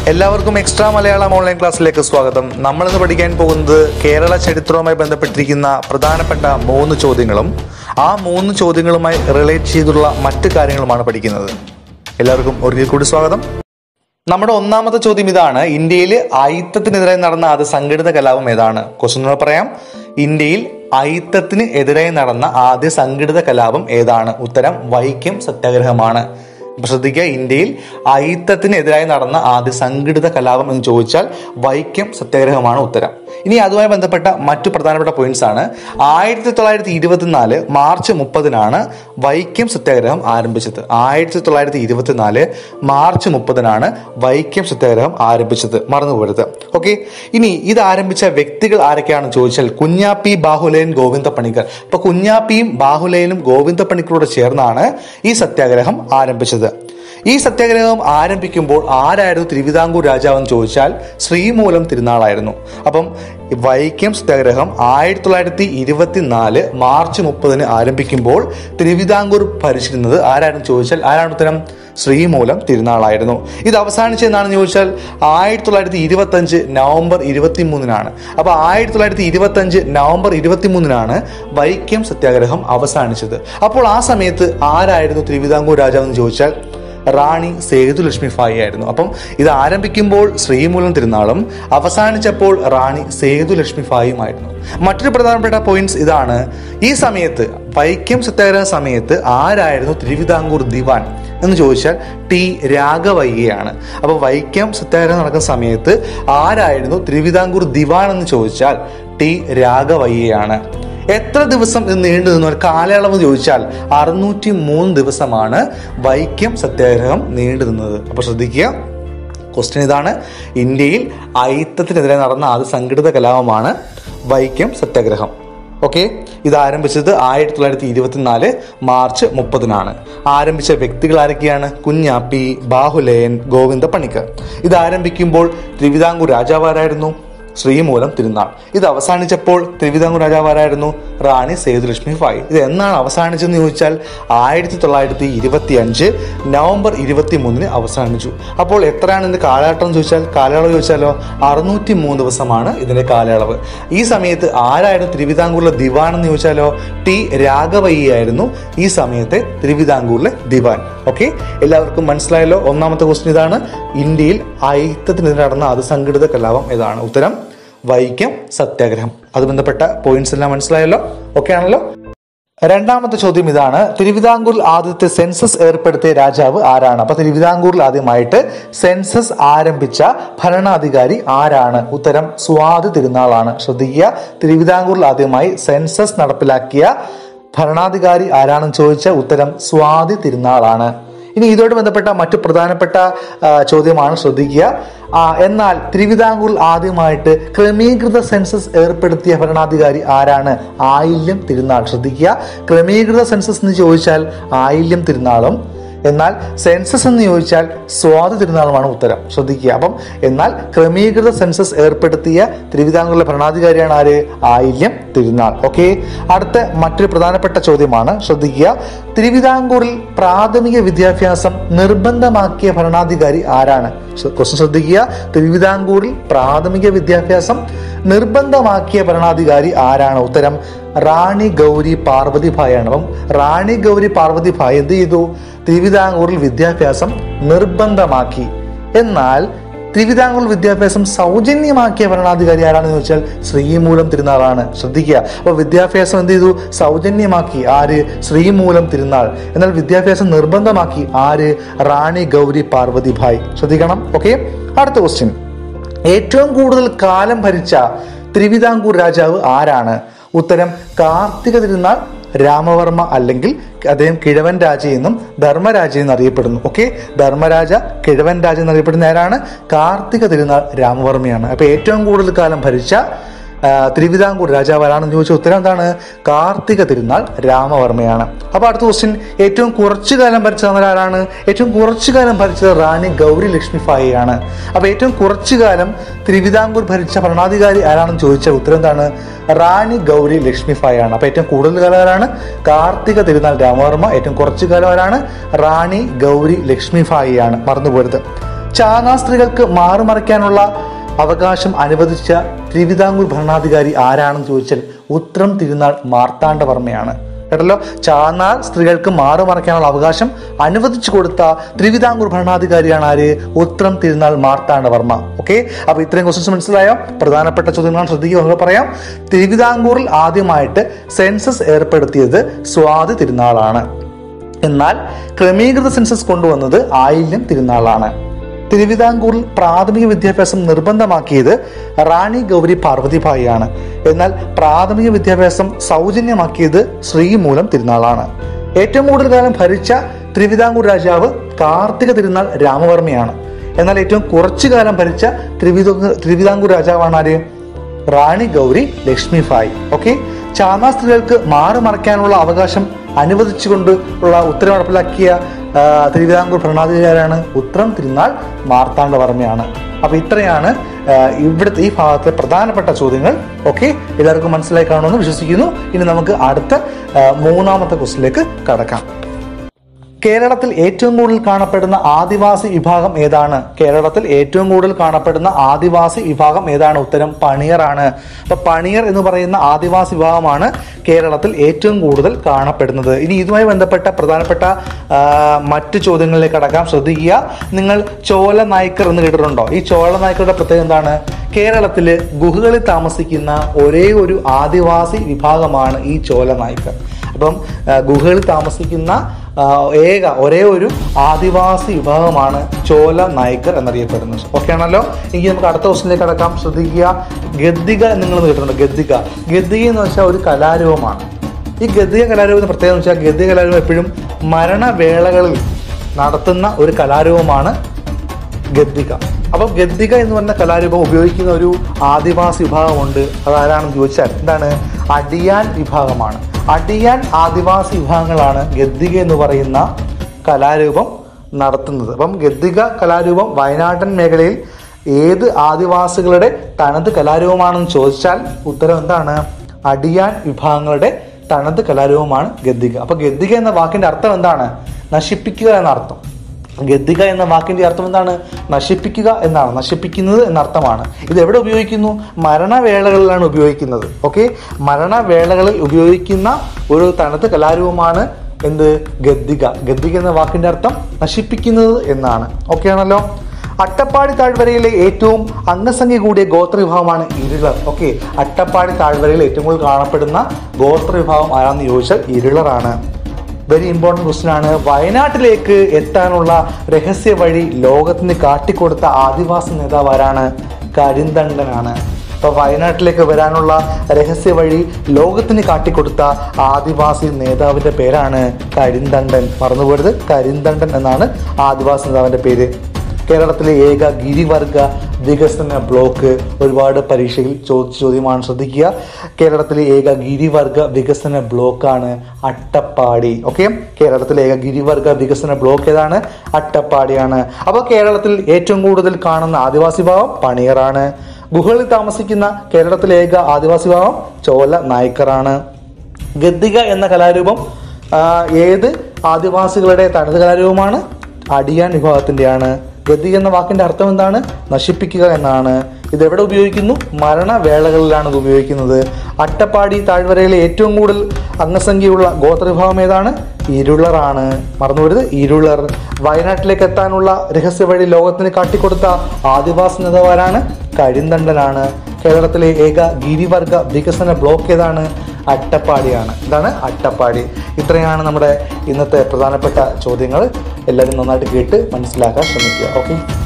എല്ലാവർക്കും extra Malayalam online ക്ലാസ്സിലേക്ക് സ്വാഗതം നമ്മളിന്ന് പഠിക്കാൻ പോകുന്നത് കേരള ചരിത്രവുമായി ബന്ധപ്പെട്ടിരിക്കുന്ന പ്രധാനപ്പെട്ട മൂന്ന് ചോദ്യങ്ങളും ആ മൂന്ന് ചോദ്യങ്ങളുമായി റിലേറ്റ് ചെയ്തുള്ള മറ്റു കാര്യങ്ങളുമാണ് പഠിക്കുന്നത് എല്ലാവർക്കും ഒരിക്കൽ കൂടി സ്വാഗതം നമ്മുടെ ഒന്നാമത്തെ ചോദ്യം ഇതാണ് ഇന്ത്യയിൽ അയിത്തത്തിനെതിരായി നടന്ന ആദ്യ സംഘടിത കലാപം ഏതാണ് ക്വസ്റ്റ്യൻ പറയാം ഇന്ത്യയിൽ അയിത്തത്തിന് എതിരായി നടന്ന ആദ്യ സംഘടിത കലാപം ഏതാണ് ഉത്തരം വൈക്കം സത്യാഗ്രഹമാണ് അപ്പൊ ശ്രദ്ധിക്കുക ഇന്ത്യയിൽ അയിത്തത്തിനെതിരായി നടന്ന ആദ്യ സംഘടിത കലാപം എന്ന് ചോദിച്ചാൽ വൈക്കം സത്യാഗ്രഹമാണ് ഉത്തരം ഇനി അതുമായി ബന്ധപ്പെട്ട മറ്റു പ്രധാനപ്പെട്ട പോയിന്റ്സ് ആണ് ആയിരത്തി തൊള്ളായിരത്തി ഇരുപത്തിനാല് മാർച്ച് മുപ്പതിനാണ് വൈക്കം സത്യാഗ്രഹം ആരംഭിച്ചത് ആയിരത്തി തൊള്ളായിരത്തി ഇരുപത്തിനാല് മാർച്ച് മുപ്പതിനാണ് വൈക്കം സത്യാഗ്രഹം ആരംഭിച്ചത് മറന്നുപോകരുത് ഓക്കെ ഇനി ഇത് ആരംഭിച്ച വ്യക്തികൾ ആരൊക്കെയാണെന്ന് ചോദിച്ചാൽ കുഞ്ഞാപ്പി ബാഹുലയൻ ഗോവിന്ദ പണിക്കർ അപ്പൊ കുഞ്ഞാപ്പിയും ബാഹുലയനും ഗോവിന്ദ പണിക്കരോട് ചേർന്നാണ് ഈ സത്യാഗ്രഹം ആരംഭിച്ചത് ഈ സത്യാഗ്രഹം ആരംഭിക്കുമ്പോൾ ആരായിരുന്നു തിരുവിതാംകൂർ രാജാവ് എന്ന് ചോദിച്ചാൽ ശ്രീമൂലം തിരുനാളായിരുന്നു അപ്പം വൈക്കം സത്യാഗ്രഹം ആയിരത്തി തൊള്ളായിരത്തി ഇരുപത്തിനാല് മാർച്ച് മുപ്പതിന് ആരംഭിക്കുമ്പോൾ തിരുവിതാംകൂർ ഭരിച്ചിരുന്നത് ആരായിരുന്നു ചോദിച്ചാൽ ആരാണ് ഉത്തരം ശ്രീമൂലം തിരുനാളായിരുന്നു ഇത് അവസാനിച്ചതെന്നാണെന്ന് ചോദിച്ചാൽ ആയിരത്തി തൊള്ളായിരത്തി ഇരുപത്തി അഞ്ച് നവംബർ ഇരുപത്തി മൂന്നിനാണ് അപ്പൊ ആയിരത്തി തൊള്ളായിരത്തി ഇരുപത്തി അഞ്ച് നവംബർ ഇരുപത്തി മൂന്നിനാണ് വൈക്കം സത്യാഗ്രഹം അവസാനിച്ചത് അപ്പോൾ ആ സമയത്ത് ആരായിരുന്നു തിരുവിതാംകൂർ രാജാവ് എന്ന് ചോദിച്ചാൽ റാണി സേതുലക്ഷ്മി ഫായി ആയിരുന്നു അപ്പം ഇത് ആരംഭിക്കുമ്പോൾ ശ്രീമൂലം തിരുനാളും അവസാനിച്ചപ്പോൾ റാണി സേതുലക്ഷ്മി ഫായുമായിരുന്നു മറ്റൊരു പ്രധാനപ്പെട്ട പോയിന്റ്സ് ഇതാണ് ഈ സമയത്ത് വൈക്കം സത്യാഗ്രഹ സമയത്ത് ആരായിരുന്നു തിരുവിതാംകൂർ ദിവാൻ എന്ന് ചോദിച്ചാൽ ടി രാഘവയ്യയാണ് അപ്പോൾ വൈക്കം സത്യാഗ്രഹം നടക്കുന്ന സമയത്ത് ആരായിരുന്നു തിരുവിതാംകൂർ ദിവാൻ എന്ന് ചോദിച്ചാൽ ടി രാഘവയ്യയാണ് എത്ര ദിവസം ഇത് നീണ്ടു നിന്നു ഒരു കാലയളവ് ചോദിച്ചാൽ അറുന്നൂറ്റി മൂന്ന് ദിവസമാണ് വൈക്കം സത്യാഗ്രഹം നീണ്ടു നിന്നത് അപ്പൊ ശ്രദ്ധിക്കുക ക്വസ്റ്റ്യൻ ഇതാണ് ഇന്ത്യയിൽ അയിത്തത്തിനെതിരെ നടന്ന ആദ്യ സംഘടിത കലാപമാണ് വൈക്കം സത്യാഗ്രഹം ഓക്കെ ഇത് ആരംഭിച്ചത് ആയിരത്തി തൊള്ളായിരത്തി ഇരുപത്തിനാല് മാർച്ച് മുപ്പതിനാണ് ആരംഭിച്ച വ്യക്തികൾ ആരൊക്കെയാണ് കുഞ്ഞാപ്പി ബാഹുലയൻ ഗോവിന്ദ പണിക്കർ ഇത് ആരംഭിക്കുമ്പോൾ തിരുവിതാംകൂർ രാജാവാരായിരുന്നു ശ്രീമൂലം തിരുനാൾ ഇത് അവസാനിച്ചപ്പോൾ തിരുവിതാംകൂർ രാജാവാരായിരുന്നു റാണി സേതുലക്ഷ്മി ഫായ് ഇത് എന്നാണ് അവസാനിച്ചതെന്ന് ചോദിച്ചാൽ ആയിരത്തി തൊള്ളായിരത്തി ഇരുപത്തി അഞ്ച് നവംബർ ഇരുപത്തി മൂന്നിന് അവസാനിച്ചു അപ്പോൾ എത്രയാണ് ഇതിന്റെ കാലഘട്ടം എന്ന് ചോദിച്ചാൽ കാലയളവ് ചോദിച്ചാലോ അറുന്നൂറ്റി മൂന്ന് ദിവസമാണ് ഇതിന്റെ കാലയളവ് ഈ സമയത്ത് ആരായിരുന്നു തിരുവിതാംകൂറിലെ ദിവാൻ എന്ന് ചോദിച്ചാലോ ടി രാഘവയ്യായിരുന്നു ഈ സമയത്തെ തിരുവിതാംകൂറിലെ ദിവാൻ ഓക്കെ എല്ലാവർക്കും മനസ്സിലായല്ലോ ഒന്നാമത്തെ ക്വസ്റ്റ്യൻ ഇതാണ് ഇന്ത്യയിൽ ഐത്തത്തിനെതിരെ നടന്ന അത് സംഘടിത കലാപം ഏതാണ് ഉത്തരം വൈക്കം സത്യാഗ്രഹം അത് ബന്ധപ്പെട്ട പോയിന്റ്സ് എല്ലാം മനസ്സിലായല്ലോ ഓക്കെ ആണല്ലോ രണ്ടാമത്തെ ചോദ്യം ഇതാണ് തിരുവിതാംകൂറിൽ ആദ്യത്തെ സെൻസസ് ഏർപ്പെടുത്തിയ രാജാവ് ആരാണ് അപ്പൊ തിരുവിതാംകൂറിൽ ആദ്യമായിട്ട് സെൻസസ് ആരംഭിച്ച ഭരണാധികാരി ആരാണ് ഉത്തരം സ്വാതി തിരുനാളാണ് ശ്രദ്ധിക്കുക തിരുവിതാംകൂറിൽ ആദ്യമായി സെൻസസ് നടപ്പിലാക്കിയ ഭരണാധികാരി ആരാണെന്ന് ചോദിച്ച ഉത്തരം സ്വാതി തിരുനാളാണ് ഇനി ഇതോട് ബന്ധപ്പെട്ട മറ്റു പ്രധാനപ്പെട്ട ആ, ചോദ്യമാണ് ശ്രദ്ധിക്കുക ആ, എന്നാൽ തിരുവിതാംകൂറിൽ ആദ്യമായിട്ട് ക്രമീകൃത സെൻസസ് ഏർപ്പെടുത്തിയ ഭരണാധികാരി ആരാണ് ആയില്യം തിരുനാൾ ശ്രദ്ധിക്കുക ക്രമീകൃത സെൻസസ് എന്ന് ചോദിച്ചാൽ ആയില്യം തിരുനാളും എന്നാൽ സെൻസസ് എന്ന് ചോദിച്ചാൽ സ്വാതി തിരുനാളുമാണ് ഉത്തരം ശ്രദ്ധിക്കുക അപ്പം എന്നാൽ ക്രമീകൃത സെൻസസ് ഏർപ്പെടുത്തിയ തിരുവിതാംകൂറിലെ ഭരണാധികാരിയാണ് ആര് ആയില്യം തിരുനാൾ ഓക്കെ അടുത്ത മറ്റൊരു പ്രധാനപ്പെട്ട ചോദ്യമാണ് ശ്രദ്ധിക്കുക തിരുവിതാംകൂറിൽ പ്രാഥമിക വിദ്യാഭ്യാസം നിർബന്ധമാക്കിയ ഭരണാധികാരി ആരാണ് ക്വസ്റ്റ്യൻ ശ്രദ്ധിക്കുക തിരുവിതാംകൂറിൽ പ്രാഥമിക വിദ്യാഭ്യാസം നിർബന്ധമാക്കിയ ഭരണാധികാരി ആരാണ് ഉത്തരം റാണി ഗൗരി പാർവതി ഭായാണ് അപ്പം റാണി ഗൗരി പാർവതി ഭായ് എന്ത് ചെയ്തു തിരുവിതാംകൂറിൽ വിദ്യാഭ്യാസം നിർബന്ധമാക്കി എന്നാൽ തിരുവിതാംകൂർ വിദ്യാഭ്യാസം സൗജന്യമാക്കിയ ഭരണാധികാരി ആരാണെന്ന് ചോദിച്ചാൽ ശ്രീമൂലം തിരുനാളാണ് ശ്രദ്ധിക്കുക അപ്പൊ വിദ്യാഭ്യാസം എന്ത് ചെയ്തു സൗജന്യമാക്കി ആര് ശ്രീമൂലം തിരുനാൾ എന്നാൽ വിദ്യാഭ്യാസം നിർബന്ധമാക്കി ആര് റാണി ഗൗരി പാർവതി ഭായ് ശ്രദ്ധിക്കണം ഓക്കെ അടുത്ത ക്വസ്റ്റ്യൻ ഏറ്റവും കൂടുതൽ കാലം ഭരിച്ച തിരുവിതാംകൂർ രാജാവ് ആരാണ് ഉത്തരം കാർത്തിക തിരുനാൾ രാമവർമ്മ അല്ലെങ്കിൽ അദ്ദേഹം കിഴവൻ രാജ എന്നും ധർമ്മരാജ എന്ന് അറിയപ്പെടുന്നു ഓക്കെ ധർമ്മരാജ കിഴവൻ രാജ എന്നറിയപ്പെടുന്ന ആരാണ് കാർത്തിക തിരുനാൾ രാമവർമ്മയാണ് അപ്പൊ ഏറ്റവും കൂടുതൽ കാലം ഭരിച്ച ആ, തിരുവിതാംകൂർ രാജാവ് ആരാണെന്ന് ചോദിച്ച ഉത്തരം എന്താണ് കാർത്തിക തിരുനാൾ രാമവർമ്മയാണ് അപ്പൊ അടുത്ത ക്വസ്റ്റ്യൻ ഏറ്റവും കുറച്ചു കാലം ഭരിച്ചത് ആരാണ് ഏറ്റവും കുറച്ചു കാലം ഭരിച്ചത് റാണി ഗൗരി ലക്ഷ്മി ഫായി ആണ് അപ്പൊ ഏറ്റവും കുറച്ചു കാലം തിരുവിതാംകൂർ ഭരിച്ച ഭരണാധികാരി ആരാണെന്ന് ചോദിച്ച ഉത്തരം എന്താണ് റാണി ഗൗരി ലക്ഷ്മി ഫായി ആണ് അപ്പൊ ഏറ്റവും കൂടുതൽ കാലം ആരാണ് കാർത്തിക തിരുനാൾ രാമവർമ്മ ഏറ്റവും കുറച്ചു കാലം ആരാണ് റാണി ഗൗരി ലക്ഷ്മി ഫായി ആണ് മറന്നുപോരുത് ചാനാ സ്ത്രീകൾക്ക് മാറുമറയ്ക്കാനുള്ള അവകാശം അനുവദിച്ച തിരുവിതാംകൂർ ഭരണാധികാരി ആരാണെന്ന് ചോദിച്ചാൽ ഉത്തരം തിരുനാൾ മാർത്താണ്ഡവർമ്മയാണ് കേട്ടല്ലോ ചാന്നാർ സ്ത്രീകൾക്ക് മാറുമറയ്ക്കാനുള്ള അവകാശം അനുവദിച്ചു കൊടുത്ത തിരുവിതാംകൂർ ഭരണാധികാരിയാണ് ആര് ഉത്രം തിരുനാൾ മാർത്താണ്ഡവർമ്മ ഓക്കെ അപ്പൊ ഇത്രയും ക്വസ്റ്റ്യൻസ് മനസ്സിലായോ പ്രധാനപ്പെട്ട ചോദ്യങ്ങളാണ് ശ്രദ്ധിക്കുക ഒന്ന് പറയാം തിരുവിതാംകൂറിൽ ആദ്യമായിട്ട് സെൻസസ് ഏർപ്പെടുത്തിയത് സ്വാതി തിരുനാളാണ് എന്നാൽ ക്രമീകൃത സെൻസസ് കൊണ്ടുവന്നത് ആയില്യം തിരുനാളാണ് തിരുവിതാംകൂറിൽ പ്രാഥമിക വിദ്യാഭ്യാസം നിർബന്ധമാക്കിയത് റാണി ഗൗരി പാർവതിഭായിയാണ് എന്നാൽ പ്രാഥമിക വിദ്യാഭ്യാസം സൗജന്യമാക്കിയത് ശ്രീമൂലം തിരുനാളാണ് ഏറ്റവും കൂടുതൽ കാലം ഭരിച്ച തിരുവിതാംകൂർ രാജാവ് കാർത്തിക തിരുനാൾ രാമവർമ്മയാണ് എന്നാൽ ഏറ്റവും കുറച്ചു കാലം ഭരിച്ച തിരുവിതാംകൂർ തിരുവിതാംകൂർ രാജാവാണ് ആര് റാണി ഗൗരി ലക്ഷ്മിഭായ് ഓക്കെ ചാന്നാ സ്ത്രീകൾക്ക് മാറുമറയ്ക്കാനുള്ള അവകാശം അനുവദിച്ചുകൊണ്ട് ഉള്ള ഉത്തരവ് നടപ്പിലാക്കിയ ആ, തിരുവിതാംകൂർ ഭരണാധികാരിയാണ് ഉത്രം തിരുനാൾ മാർത്താണ്ഡവർമ്മയാണ് അപ്പൊ ഇത്രയാണ് ആ, ഇവിടുത്തെ ഈ ഭാഗത്തെ പ്രധാനപ്പെട്ട ചോദ്യങ്ങൾ ഓക്കെ എല്ലാവർക്കും മനസ്സിലായി കാണുമെന്ന് വിശ്വസിക്കുന്നു ഇനി നമുക്ക് അടുത്ത ആ, മൂന്നാമത്തെ ക്വസ്റ്റിലേക്ക് കടക്കാം കേരളത്തിൽ ഏറ്റവും കൂടുതൽ കാണപ്പെടുന്ന ആദിവാസി വിഭാഗം ഏതാണ് കേരളത്തിൽ ഏറ്റവും കൂടുതൽ കാണപ്പെടുന്ന ആദിവാസി വിഭാഗം ഏതാണ് ഉത്തരം പണിയറാണ് അപ്പൊ പണിയർ എന്ന് പറയുന്ന ആദിവാസി വിഭാഗമാണ് കേരളത്തിൽ ഏറ്റവും കൂടുതൽ കാണപ്പെടുന്നത് ഇനി ഇതുമായി ബന്ധപ്പെട്ട പ്രധാനപ്പെട്ട ആ, മറ്റു ചോദ്യങ്ങളിലേക്ക് കടക്കാം ശ്രദ്ധിക്കുക നിങ്ങൾ ചോല നായ്ക്കർ എന്ന് കേട്ടിട്ടുണ്ടോ ഈ ചോല നായ്ക്കരുടെ പ്രത്യേകത എന്താണ് കേരളത്തിൽ ഗുഹകളിൽ താമസിക്കുന്ന ഒരേ ഒരു ആദിവാസി വിഭാഗമാണ് ഈ ചോല നായ്ക്കർ അപ്പം ആ, ഗുഹകളിൽ താമസിക്കുന്ന ആ, ഏക ഒരേ ഒരു ആദിവാസി വിഭാഗമാണ് ചോല നായ്ക്കർ എന്നറിയപ്പെടുന്നത് ഓക്കെ ആണല്ലോ എങ്കിൽ നമുക്ക് അടുത്ത ക്വസ്റ്റിലേക്ക് കടക്കാം ശ്രദ്ധിക്കുക ഗദ്ദിക എന്ന് നിങ്ങൾ കേട്ടിട്ടുണ്ട് ഗദ്ദിക ഗദ്ദിക എന്ന് വെച്ചാൽ ഒരു കലാരൂപമാണ് ഈ ഗദ്ദിക കലാരൂപത്തിന് പ്രത്യേകത എന്ന് വെച്ചാൽ ഗദ്ദിക കലാരൂപം എപ്പോഴും മരണവേളകളിൽ നടത്തുന്ന ഒരു കലാരൂപമാണ് ഗദ്ദിക അപ്പോൾ ഗദ്ദിക എന്ന് പറഞ്ഞ കലാരൂപം ഉപയോഗിക്കുന്ന ഒരു ആദിവാസി വിഭാഗമുണ്ട് അതാരാണെന്ന് ചോദിച്ചാൽ എന്താണ് അടിയാൻ വിഭാഗമാണ് അടിയാൻ ആദിവാസി വിഭാഗങ്ങളാണ് ഗദ്ദിക എന്ന് പറയുന്ന കലാരൂപം നടത്തുന്നത് അപ്പം ഗദ്ദിക കലാരൂപം വയനാടൻ മേഖലയിൽ ഏത് ആദിവാസികളുടെ തനത് കലാരൂപമാണെന്ന് ചോദിച്ചാൽ ഉത്തരം എന്താണ് അടിയാൻ വിഭാഗങ്ങളുടെ തനത് കലാരൂപമാണ് ഗദ്ദിക അപ്പൊ ഗദ്ദിക എന്ന വാക്കിന്റെ അർത്ഥം എന്താണ് നശിപ്പിക്കുക എന്ന അർത്ഥം ഗദ്ദിക എന്ന വാക്കിന്റെ അർത്ഥം എന്താണ് നശിപ്പിക്കുക എന്നാണ് നശിപ്പിക്കുന്നത് എന്ന അർത്ഥമാണ് ഇത് എവിടെ ഉപയോഗിക്കുന്നു മരണവേളകളിലാണ് ഉപയോഗിക്കുന്നത് ഓക്കെ മരണവേളകളിൽ ഉപയോഗിക്കുന്ന ഒരു തനത് കലാരൂപമാണ് എന്ത് ഗദ്ദിക ഗദ്ദിക എന്ന വാക്കിന്റെ അർത്ഥം നശിപ്പിക്കുന്നത് എന്നാണ് ഓക്കെ ആണല്ലോ അട്ടപ്പാടി താഴ്വരയിലെ ഏറ്റവും അംഗസംഖ്യ കൂടിയ ഗോത്ര വിഭാഗമാണ് ഇരുളർ ഓക്കെ അട്ടപ്പാടി താഴ്വരയിൽ ഏറ്റവും കൂടുതൽ കാണപ്പെടുന്ന ഗോത്ര വിഭാഗം ആരാന്ന് ചോദിച്ചാൽ ഇരുളറാണ് വെരി ഇമ്പോർട്ടൻറ്റ് ക്വസ്റ്റ്യൻ ആണ് വയനാട്ടിലേക്ക് എത്താനുള്ള രഹസ്യ വഴി ലോകത്തിന് കാട്ടിക്കൊടുത്ത ആദിവാസി നേതാവ് ആരാണ് കരിന്തണ്ടനാണ് അപ്പൊ വയനാട്ടിലേക്ക് വരാനുള്ള രഹസ്യ വഴി ലോകത്തിന് കാട്ടിക്കൊടുത്ത ആദിവാസി നേതാവിന്റെ പേരാണ് കരിന്തണ്ടൻ മറന്നുപോരുത് കരിന്തണ്ടൻ എന്നാണ് ആദിവാസി നേതാവിന്റെ പേര് കേരളത്തിലെ ഏക ഗിരിവർഗ വികസന ബ്ലോക്ക് ഒരുപാട് പരീക്ഷയിൽ ചോദിച്ച ചോദ്യമാണ് ശ്രദ്ധിക്കുക കേരളത്തിലെ ഏക ഗിരിവർഗ വികസന ബ്ലോക്കാണ് അട്ടപ്പാടി ഓക്കെ കേരളത്തിലെ ഏക ഗിരിവർഗ വികസന ബ്ലോക്ക് ഏതാണ് അട്ടപ്പാടിയാണ് അപ്പോൾ കേരളത്തിൽ ഏറ്റവും കൂടുതൽ കാണുന്ന ആദിവാസി ഭാവം പണിയറാണ് ഗുഹകളിൽ താമസിക്കുന്ന കേരളത്തിലെ ഏക ആദിവാസി ഭാവം ചോല നായ്ക്കറാണ് ഗദ്ദിക എന്ന കലാരൂപം ആ, ഏത് ആദിവാസികളുടെ തനത് കലാരൂപമാണ് അടിയാൻ വിഭാഗത്തിൻ്റെയാണ് ഗതി എന്ന വാക്കിന്റെ അർത്ഥം എന്താണ് നശിപ്പിക്കുക എന്നാണ് ഇത് എവിടെ ഉപയോഗിക്കുന്നു മരണവേളകളിലാണ് ഇത് ഉപയോഗിക്കുന്നത് അട്ടപ്പാടി താഴ്വരയിലെ ഏറ്റവും കൂടുതൽ അംഗസംഖ്യയുള്ള ഗോത്രവിഭാഗം ഏതാണ് ഇരുളറാണ് മറന്നുപോരുത് ഇരുളർ വയനാട്ടിലേക്ക് എത്താനുള്ള രഹസ്യ വഴി ലോകത്തിന് കാട്ടിക്കൊടുത്ത ആദിവാസി നേതാവാരാണ് കരിന്തണ്ടനാണ് കേരളത്തിലെ ഏക ഗിരിവർഗ വികസന ബ്ലോക്ക് ഏതാണ് അട്ടപ്പാടിയാണ് ഇതാണ് അട്ടപ്പാടി ഇത്രയാണ് നമ്മുടെ ഇന്നത്തെ പ്രധാനപ്പെട്ട ചോദ്യങ്ങൾ എല്ലാവരും നന്നായിട്ട് കേട്ട് മനസ്സിലാക്കാൻ ശ്രമിക്കുക ഓക്കെ